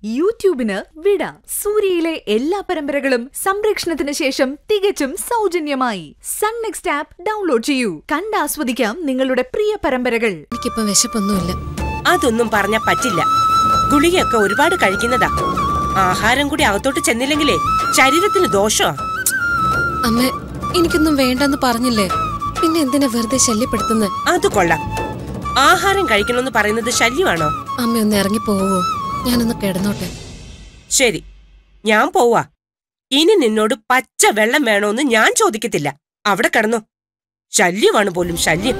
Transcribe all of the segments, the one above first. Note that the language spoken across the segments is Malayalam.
യൂട്യൂബിന് വിട സൂര്യയിലെ എല്ലാ പരമ്പരകളും സംരക്ഷണത്തിന് ശേഷം തികച്ചും സൗജന്യമായി സൺ നെക്സ്റ്റ് ആപ്പ് ഡൗൺലോഡ് ചെയ്യൂ കണ്ടാസ്വദിക്കാം നിങ്ങളുടെ പ്രിയ പരമ്പരകൾ എനിക്കിപ്പോ വിശപ്പൊന്നുമില്ല അതൊന്നും പറഞ്ഞ പറ്റില്ല ഗുളികയൊക്കെ ഒരുപാട് കഴിക്കുന്നതാ ആഹാരം കൂടി അകത്തോട്ട് ചെന്നില്ലെങ്കിലേ ശരീരത്തിന് ദോഷമാ അമ്മ എനിക്കൊന്നും വേണ്ടെന്ന് പറഞ്ഞില്ലേ പിന്നെ എന്തിനാ വെറുതെ ശല്യപ്പെടുത്തുന്നത് അത് കൊള്ളാം ആഹാരം കഴിക്കണമെന്ന് പറയുന്നത് ശല്യമാണോ അമ്മ ഒന്ന് ഇറങ്ങി പോവോ ഞാനൊന്ന് കിടന്നോട്ടെ ശരി ഞാൻ പോവാ ഇനി നിന്നോട് പച്ച വെള്ളം വേണോന്ന് ഞാൻ ചോദിക്കത്തില്ല അവിടെ കിടന്നു ശല്യമാണ് പോലും ശല്യം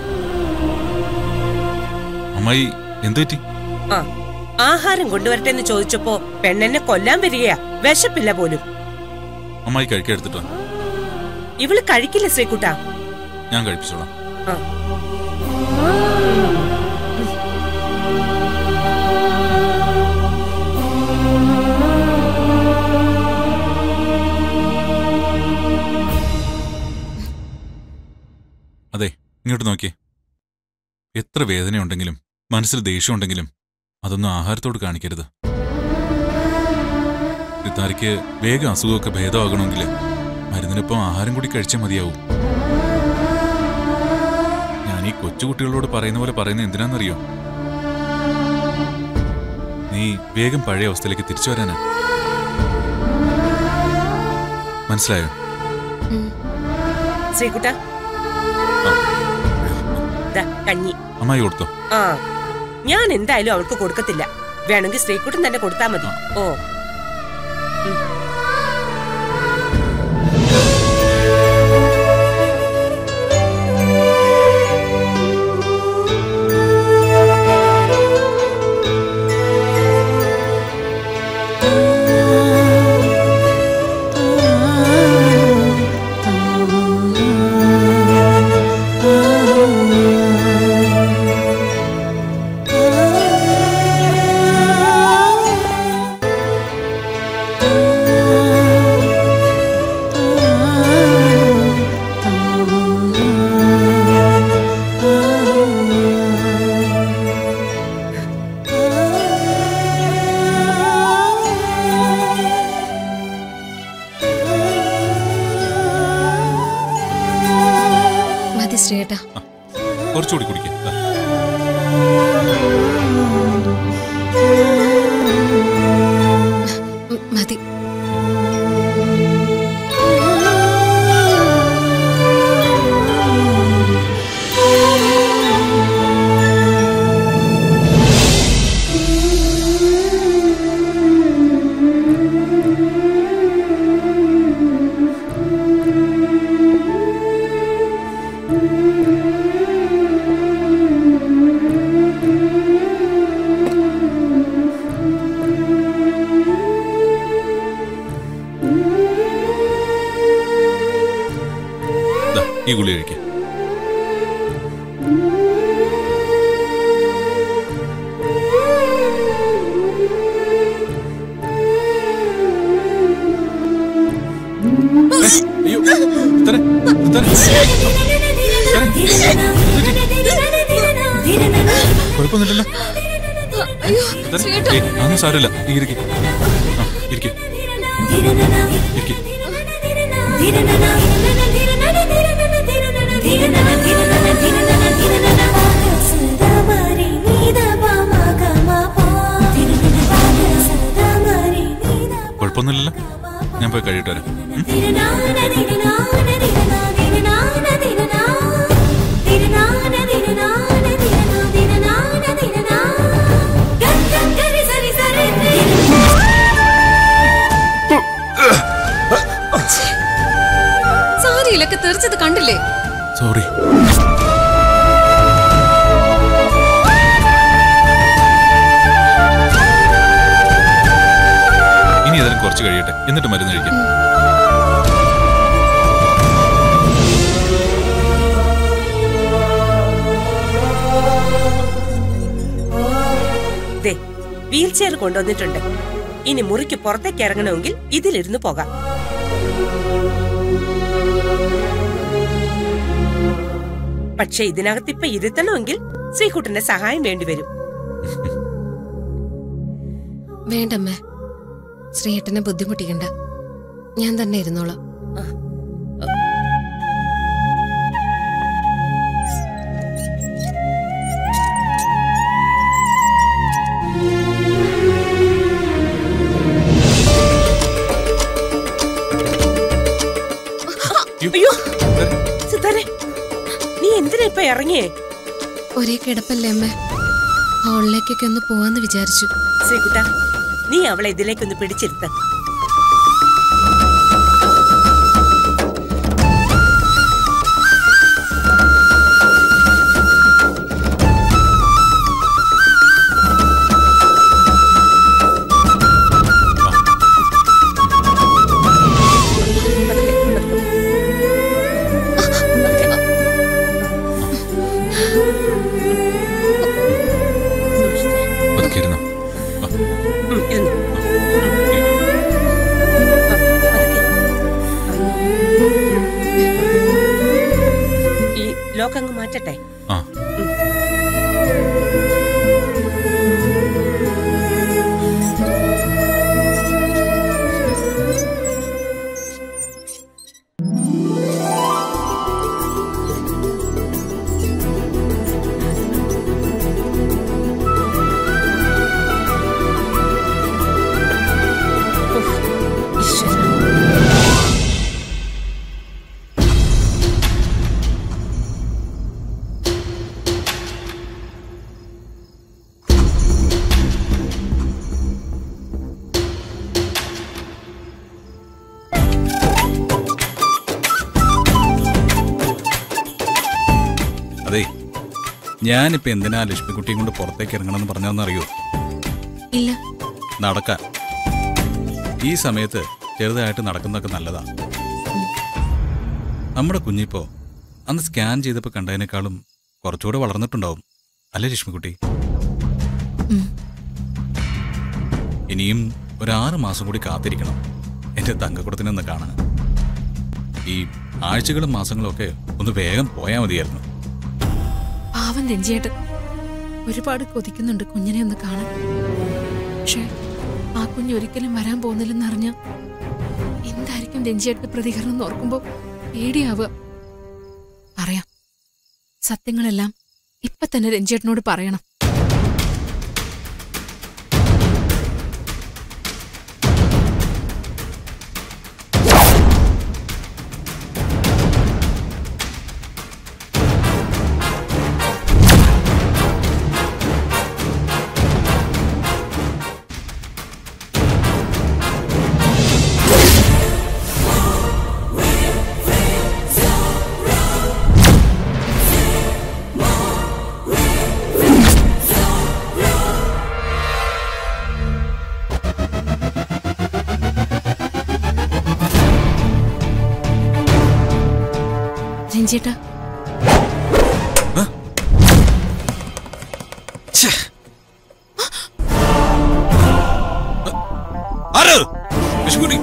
അമ്മായി എന്തു പറ്റി ആ ആഹാരം കൊണ്ടുവരട്ടെ എന്ന് ചോദിച്ചപ്പോ പെണ്ണെന്നെ കൊല്ലാൻ വരികയാ വിശപ്പില്ല പോലും അമ്മായി കഴിക്കാൻ എടുത്തിട്ട് വാ. ഇവള് കഴിക്കില്ല ശ്രീകുട്ട ഞാൻ കഴിപ്പിച്ചോളാം ആ അതെ ഇങ്ങോട്ട് നോക്കിയേ എത്ര വേദനയുണ്ടെങ്കിലും മനസ്സിൽ ദേഷ്യമുണ്ടെങ്കിലും അതൊന്നും ആഹാരത്തോട് കാണിക്കരുത് സിത്താരിക്ക് വേഗം അസുഖമൊക്കെ ഭേദമാകണമെങ്കിൽ മരുന്നിനൊപ്പം ആഹാരം കൂടി കഴിച്ചാൽ മതിയാവും ഞാൻ ഈ കൊച്ചുകുട്ടികളോട് പറയുന്ന പോലെ പറയുന്നത് എന്തിനാണെന്നറിയോ നീ വേഗം പഴയ അവസ്ഥയിലേക്ക് തിരിച്ചു വരാനാ മനസ്സിലായോ ശ്രീകുട്ട ദാ, കഞ്ഞി അമ്മായി കൊടുത്തോ ആ ഞാൻ എന്തായാലും അവൾക്ക് കൊടുക്കത്തില്ല വേണമെങ്കിൽ ശ്രീകുട്ടൻ തന്നെ കൊടുത്താ മതി ഓ മതി ശ്രീയേട്ടാ കുറച്ചുകൂടി കുടിക്കുക ഉം, മതി ദാ, ഈ ഗുളി കഴിക്കുക അയ്യോ ഇത്തരെ, ഇത്തരെ. കുഴപ്പമൊന്നുമില്ലല്ലോ അയ്യോ ഇത്തരെ. ശ്രീയേട്ടാ ഏയ്, അതൊന്നും സാരമില്ല നീ ഇരിക്ക് ആ ഇരിക്ക് ഇരിക്ക് കുഴപ്പമൊന്നുമില്ലല്ലോ ഞാൻ പോയി കഴിയിട്ട് വരാം ഉം? സാരിയിലൊക്കെ തെറിച്ചത് കണ്ടില്ലേ സോറി ഇനി ഏതായാലും കുറച്ച് കഴിയട്ടെ എന്നിട്ട് മരുന്ന് കഴിക്കാം ദേ വീൽ ചെയർ കൊണ്ടുവന്നിട്ടുണ്ട് ഇനി മുറിക്ക് പുറത്തേക്ക് ഇറങ്ങണമെങ്കിൽ ഇതിലിരുന്ന് പോകാം പക്ഷെ ഇതിനകത്തിപ്പ ഇരുത്തണമെങ്കിൽ ശ്രീകുട്ടന്റെ സഹായം വേണ്ടിവരും വേണ്ടമ്മേ ശ്രീയേട്ടനെ ബുദ്ധിമുട്ടിക്കണ്ട ഞാൻ തന്നെ ഇരുന്നോളാം അയ്യോ സിതാരെ നീ എന്തിനാ ഇപ്പൊ ഇറങ്ങിയേ ഒരേ കിടപ്പല്ലേ അമ്മ ഹാളിലേക്കൊക്കെ ഒന്ന് പോവാന്ന് വിചാരിച്ചു ശ്രീകുട്ട നീ അവളെ ഇതിലേക്കൊന്ന് പിടിച്ചിരുത്ത പതുക്കെ ഇരുന്നോ. ആ, ഇരുന്നു ഈ ലോക്കങ്ങ് മാറ്റട്ടെ ആ ഉഫ്, ഈശ്വരാ. അതെ ഞാനിപ്പോ എന്തിനാ ലക്ഷ്മിക്കുട്ടിയും കൊണ്ട് പുറത്തേക്ക് ഇറങ്ങണമെന്ന് പറഞ്ഞതെന്നറിയോ ഇല്ല നടക്കാൻ ഈ സമയത്ത് ചെറുതായിട്ട് നടക്കുന്നതൊക്കെ നല്ലതാ നമ്മുടെ കുഞ്ഞിപ്പോ അന്ന് സ്കാൻ ചെയ്തപ്പോ കണ്ടതിനേക്കാളും കുറച്ചുകൂടെ വളർന്നിട്ടുണ്ടാവും അല്ലേ ലക്ഷ്മിക്കുട്ടി ഉം. ഇനിയും ഒരു ആറ് മാസം കൂടി കാത്തിരിക്കണം എന്റെ തങ്കക്കുടത്തിനെ ഒന്ന് കാണാൻ ഈ ആഴ്ചകളും മാസങ്ങളും ഒക്കെ ഒന്ന് വേഗം പോയാൽ മതിയായിരുന്നു പാവം രഞ്ജിയേട്ടൻ ഒരുപാട് കൊതിക്കുന്നുണ്ട് കുഞ്ഞിനെ ഒന്ന് കാണാൻ പക്ഷേ ആ കുഞ്ഞ് ഒരിക്കലും വരാൻ പോകുന്നില്ലെന്ന് അറിഞ്ഞ എന്തായിരിക്കും രഞ്ജിയേട്ടന്റെ പ്രതികരണം എന്ന് ഓർക്കുമ്പോ പേടിയാവുക പറയാം സത്യങ്ങളെല്ലാം ഇപ്പൊ തന്നെ രഞ്ജിയേട്ടനോട് പറയണം രഞ്ജിയേട്ടാ ആര് ലക്ഷ്മിക്കുട്ടി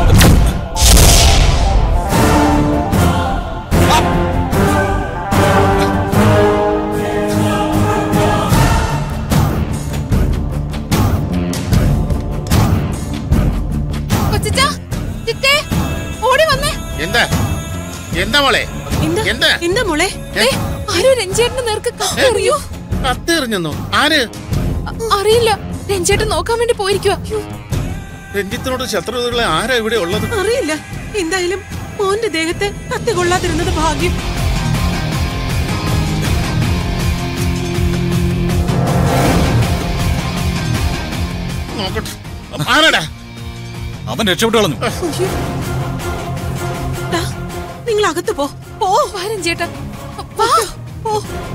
കൊച്ചച്ചാ, ചിറ്റേ, ഓടി വന്നേ എന്താ എന്താ മോളെ എന്താ എന്താ മോളെ ദേ, ആരോ രഞ്ജിയേട്ടന് നേർക്ക് കത്തെറിയോ കത്തെറിഞ്ഞെന്നോ ആര് അറിയില്ല രഞ്ജിയേട്ടൻ നോക്കാൻ വേണ്ടി പോയിരിക്കുക രഞ്ജിത്തിനോട് ശത്രുതകളെ ആരാ ഇവിടെ ഉള്ളത് അറിയില്ല എന്തായാലും മോന്റെ ദേഹത്തെ കത്തി കൊള്ളാതിരുന്നത് ഭാഗ്യം നോക്കട്ടെ ആരാടാ അവൻ രക്ഷപ്പെട്ടു കളഞ്ഞു നിങ്ങൾ അകത്ത് പോ പോ വാ രഞ്ജിയേട്ടൻ വാ പോ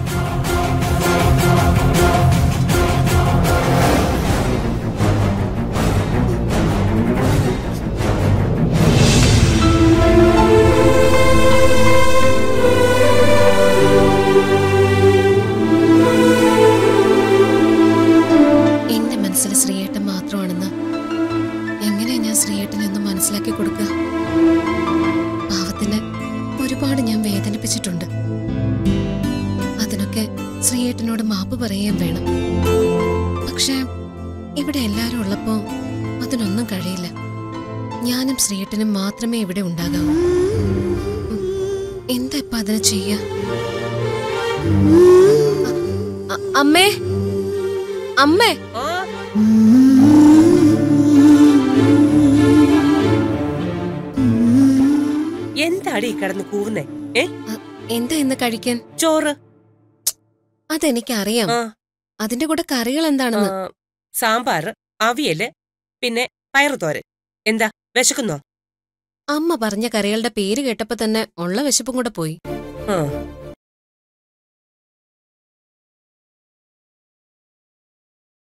എന്റെ മനസ്സിൽ ശ്രീയേട്ടൻ മാത്രമാണെന്ന് എങ്ങനെയാ ഞാൻ ശ്രീയേട്ടനെ ഒന്ന് മനസ്സിലാക്കി കൊടുക്കുക പാവത്തിന് ഒരുപാട് ഞാൻ വേദനിപ്പിച്ചിട്ടുണ്ട് അതിനൊക്കെ ശ്രീയേട്ടനോട് മാപ്പ് പറയുകയും വേണം പക്ഷെ ഇവിടെ എല്ലാരും ഉള്ളപ്പോ അതിനൊന്നും കഴിയില്ല ഞാനും ശ്രീയേട്ടനും മാത്രമേ ഇവിടെ ഉണ്ടാകാവൂ ഉം, എന്താ ഇപ്പൊ അതിന് ചെയ്യാ അ- അ- അമ്മേ അമ്മേ ആ, എന്താടി ഈ കിടന്ന് കൂവുന്നേ ഏ അ, എന്താ ഇന്ന് കഴിക്കാൻ ചോറ് അതെനിക്കറിയാം ആ, അതിന്റെ കൂടെ കറികൾ ആ, എന്താണെന്ന് സാമ്പാർ അവിയല് പിന്നെ പയറുതോരൻ എന്താ വിശക്കുന്നോ അമ്മ പറഞ്ഞ കറികളുടെ പേര് കേട്ടപ്പോ തന്നെ ഉള്ള വിശപ്പും കൂടെ പോയി ആ